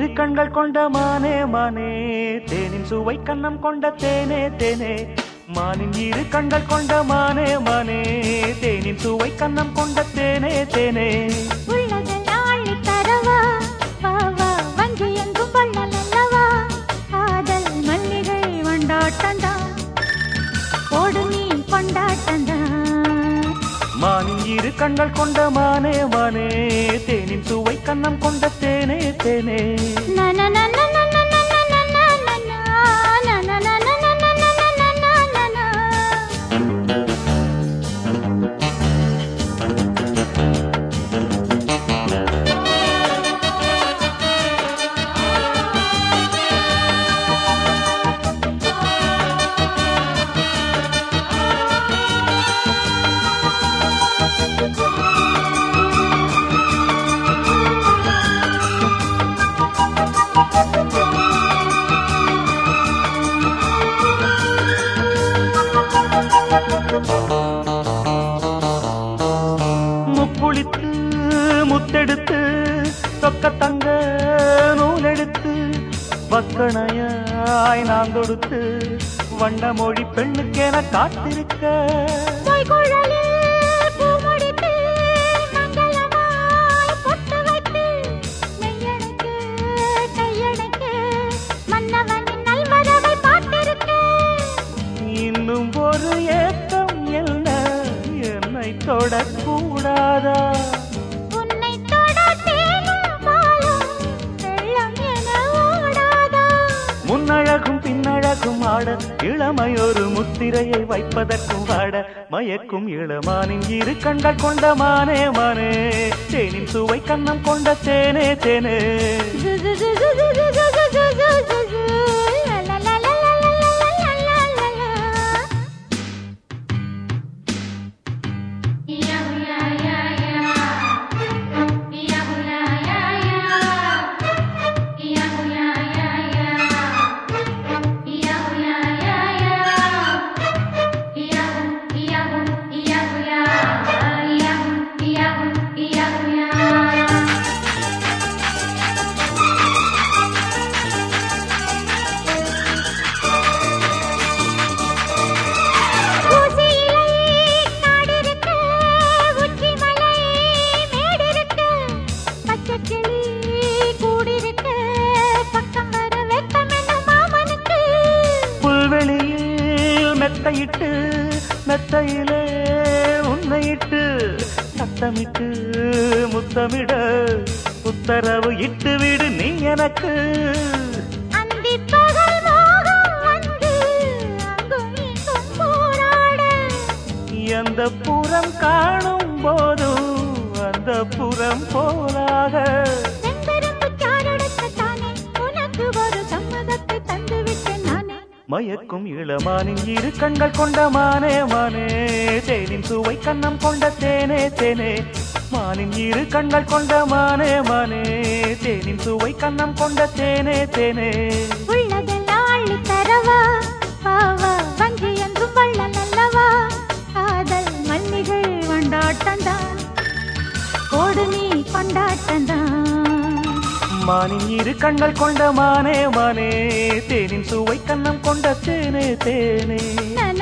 இரு கண்கள் கொண்ட மானே மானே தேனின் சுவை கண்ணம் கொண்ட தேனே தேனே மானின் இரு கண்கள் கொண்ட மானே மானே தேனின் சுவை கண்ணம் கொண்ட தேனே தேனே உள்ளதெல்லாம் அள்ளித் தரவா வா வா வஞ்சி எங்கும் வள்ளல் அல்லவா காதல் மல்லிகை வண்டாட்டந்தான் ஓடு நீ கொண்டாட்டந்தான் மானின் இரு கண்கள் கொண்ட மானே மானே தேனின் சுவை கண்ணம் கொண்ட தேனே தேனே முப்புளித்து முத்தெடுத்து சொக்க தங்க நூலெடுத்து வக்கணையாய் நான் கொடுத்து வண்ண மொழி பெண்ணுக்கென காத்திருக்க இன்னும் ஒரு ஏக்கம் என்ன என்னை தொடக்கூடாதா முன்னழகும் பின்னழகும் ஆட இளமையொரு முத்திரையை வைப்பதற்கும் வாட மயக்கும் இளமானின் இரு கண்கள் கொண்ட மானே மானே தேனின் சுவை கண்ணம் கொண்ட தேனே தேனே புல்வெளியில் மெத்தையிட்டு மெத்தையிலே உன்னையிட்டு சத்தமிட்டு முத்தமிட உத்தரவு இட்டு விடு நீ எனக்கு எந்த புறம் காணும் போதும் அந்த புறம் போலாக மயக்கும் இளமானின் இரு கண்கள் கொண்ட மானே மானே தேனின் சுவை கண்ணம் கொண்ட தேனே தேனே மானின் இரு கண்கள் கொண்ட மானே மானே தேனின் சுவை கண்ணம் கொண்ட தேனே தேனே உள்ளதெல்லாம் அள்ளித் தரவா வா வா வஞ்சி என்றும் வள்ளல் அல்லவா காதல் மல்லிகை வண்டாட்டந்தான் ஓடு நீ கொண்டாட்டந்தான் மானின் இரு கண்கள் கொண்ட மானே மானே தேனின் சுவை கண்ணம் கொண்ட தேனே தேனே நன